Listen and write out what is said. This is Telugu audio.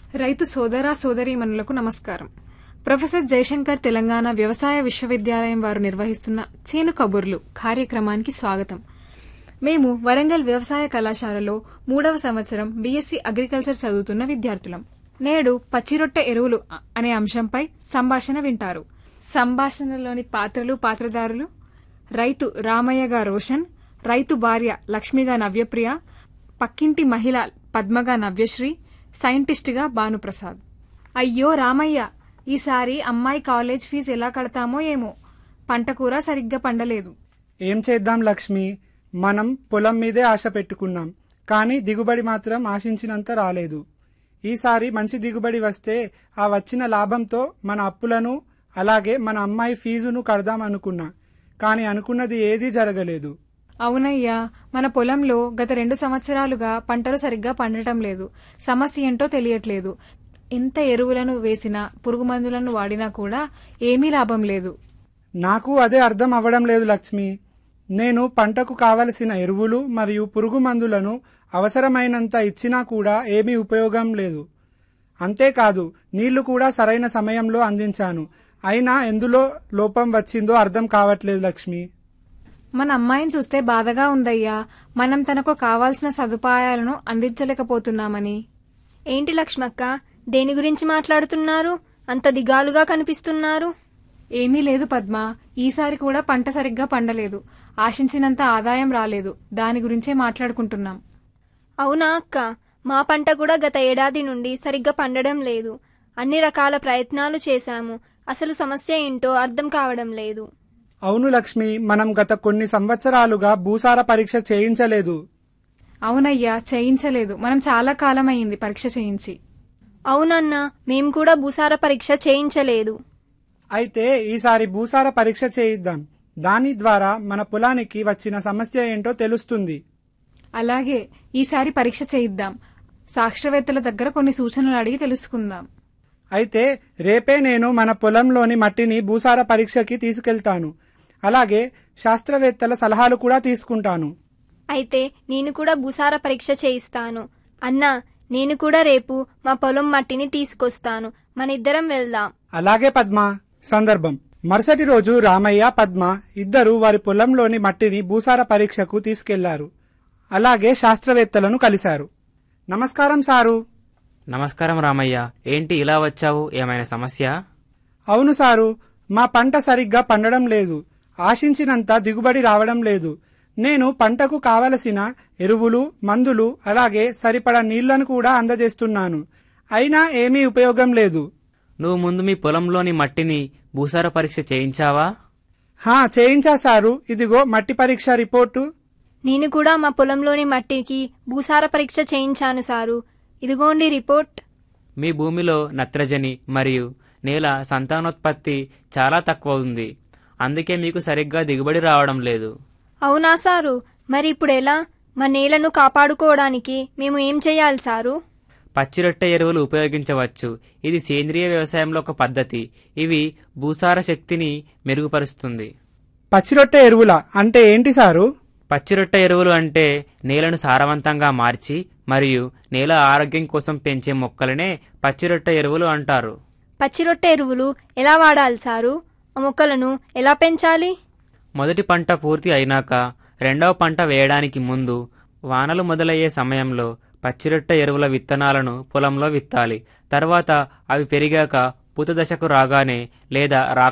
రైతు సోదర సోదరీమణులకు నమస్కారం ప్రొఫెసర్ జయశంకర్ తెలంగాణ వ్యవసాయ విశ్వవిద్యాలయం వారు నిర్వహిస్తున్న చేను కబుర్లు కార్యక్రమానికి స్వాగతం మేము వరంగల్ వ్యవసాయ కళాశాలలో మూడవ సంవత్సరం బీఎస్సీ అగ్రికల్చర్ చదువుతున్న విద్యార్థులం నేడు పచ్చిరొట్టె ఎరువులు అ- అనే అంశంపై సంభాషణ వింటారు సంభాషణలోని పాత్రలు పాత్రధారులు రైతు రామయ్యగా రోషన్ రైతు భార్య లక్ష్మిగా నవ్యప్రియ పక్కింటి మహిళ పద్మగా నవ్యశ్రీ సైంటిస్టుగా భానుప్రసాద్ అయ్యో రామయ్య ఈసారి అమ్మాయి కాలేజ్ ఫీజు ఎలా కడతామో ఏమో పంట కూర సరిగ్గా పండలేదు ఏం చేద్దాం లక్ష్మి మనం పొలం మీదే ఆశ పెట్టుకున్నాం కానీ దిగుబడి మాత్రం ఆశించినంత రాలేదు ఈసారి మంచి దిగుబడి వస్తే ఆ వచ్చిన లాభంతో మన అప్పులను అలాగే మన అమ్మాయి ఫీజును కడదాం అనుకున్నా కానీ అనుకున్నది ఏదీ జరగలేదు అవునయ్యా మన పొలంలో గత రెండు సంవత్సరాలుగా పంటలు సరిగ్గా పండటం లేదు సమస్య ఏంటో తెలియట్లేదు ఎంత ఎరువులను వేసినా పురుగు మందులను వాడినా కూడా ఏమీ లాభం లేదు నాకు అదే అర్థం అవ్వడం లేదు లక్ష్మి నేను పంటకు కావలసిన ఎరువులు మరియు పురుగు మందులను అవసరమైనంత ఇచ్చినా కూడా ఏమీ ఉపయోగం లేదు అంతేకాదు నీళ్లు కూడా సరైన సమయంలో అందించాను అయినా ఎందులో లోపం వచ్చిందో అర్థం కావట్లేదు లక్ష్మి మన అమ్మాయిని చూస్తే బాధగా ఉందయ్యా మనం తనకు కావాల్సిన సదుపాయాలను అందించలేకపోతున్నామని ఏంటి లక్ష్మక్క దేని గురించి మాట్లాడుతున్నారు అంత దిగాలుగా కనిపిస్తున్నారు ఏమీ లేదు పద్మ ఈసారి కూడా పంట సరిగ్గా పండలేదు ఆశించినంత ఆదాయం రాలేదు దాని గురించే మాట్లాడుకుంటున్నాం అవునా అక్క మా పంట కూడా గత ఏడాది నుండి సరిగ్గా పండడం లేదు అన్ని రకాల ప్రయత్నాలు చేశాము అసలు సమస్య ఏంటో అర్థం కావడం లేదు అవును లక్ష్మి మనం గత కొన్ని సంవత్సరాలుగా భూసార పరీక్ష చేయించలేదు అవునయ్యా చేయించలేదు మనం చాలా కాలం అయింది పరీక్ష చేయించి అవునన్నా మేం కూడా భూసార పరీక్ష చేయించలేదు అయితే ఈసారి భూసార పరీక్ష చేయిద్దాం దాని ద్వారా మన పొలానికి వచ్చిన సమస్య ఏంటో తెలుస్తుంది అలాగే ఈసారి పరీక్ష చేయిద్దాం శాస్త్రవేత్తల దగ్గర కొన్ని సూచనలు అడిగి తెలుసుకుందాం అయితే రేపే నేను మన పొలంలోని మట్టిని భూసార పరీక్షకి తీసుకెళ్తాను అలాగే శాస్త్రవేత్తల సలహాలు కూడా తీసుకుంటాను అయితే నేను కూడా భూసార పరీక్ష చేయిస్తాను అన్నా నేను కూడా రేపు మా పొలం మట్టిని తీసుకొస్తాను మన ఇద్దరం వెళ్దాం అలాగే పద్మ సందర్భం మరుసటి రోజు రామయ్య పద్మ ఇద్దరు వారి పొలంలోని మట్టిని భూసార పరీక్షకు తీసుకెళ్లారు అలాగే శాస్త్రవేత్తలను కలిశారు నమస్కారం సారు నమస్కారం రామయ్య ఏంటి ఇలా వచ్చావు ఏమైనా సమస్య అవును సారు మా పంట సరిగ్గా పండడం లేదు ఆశించినంత దిగుబడి రావడం లేదు నేను పంటకు కావలసిన ఎరువులు మందులు అలాగే సరిపడా నీళ్లను కూడా అందజేస్తున్నాను అయినా ఏమీ ఉపయోగం లేదు నువ్వు ముందు మీ పొలంలోని మట్టిని భూసార పరీక్ష చేయించావా హా చేయించా సారు ఇదిగో మట్టి పరీక్ష రిపోర్టు నేను కూడా మా పొలంలోని మట్టికి భూసార పరీక్ష చేయించాను సారు ఇదిగోండి రిపోర్ట్ మీ భూమిలో నత్రజని మరియు నేల సంతానోత్పత్తి చాలా తక్కువ ఉంది అందుకే మీకు సరిగ్గా దిగుబడి రావడం లేదు అవునా సారు మరి ఇప్పుడు ఎలా మా నేలను కాపాడుకోవడానికి మేము ఏం చేయాలి సారు పచ్చిరొట్టె ఎరువులు ఉపయోగించవచ్చు ఇది సేంద్రియ వ్యవసాయంలో ఒక పద్ధతి ఇవి భూసార శక్తిని మెరుగుపరుస్తుంది పచ్చిరొట్టె ఎరువుల అంటే ఏంటి సారు పచ్చిరొట్టె ఎరువులు అంటే నేలను సారవంతంగా మార్చి మరియు నేల ఆరోగ్యం కోసం పెంచే మొక్కలనే పచ్చిరొట్టె ఎరువులు అంటారు పచ్చిరొట్టె ఎరువులు ఎలా వాడాలి సారు ఆ మొక్కలను ఎలా పెంచాలి మొదటి పంట పూర్తి అయినాక రెండవ పంట వేయడానికి ముందు వానలు మొదలయ్యే సమయంలో పచ్చిరొట్టె ఎరువుల విత్తనాలను పొలంలో విత్తాలి తర్వాత అవి పెరిగాక పూత దశకు రాగానే లేదా రా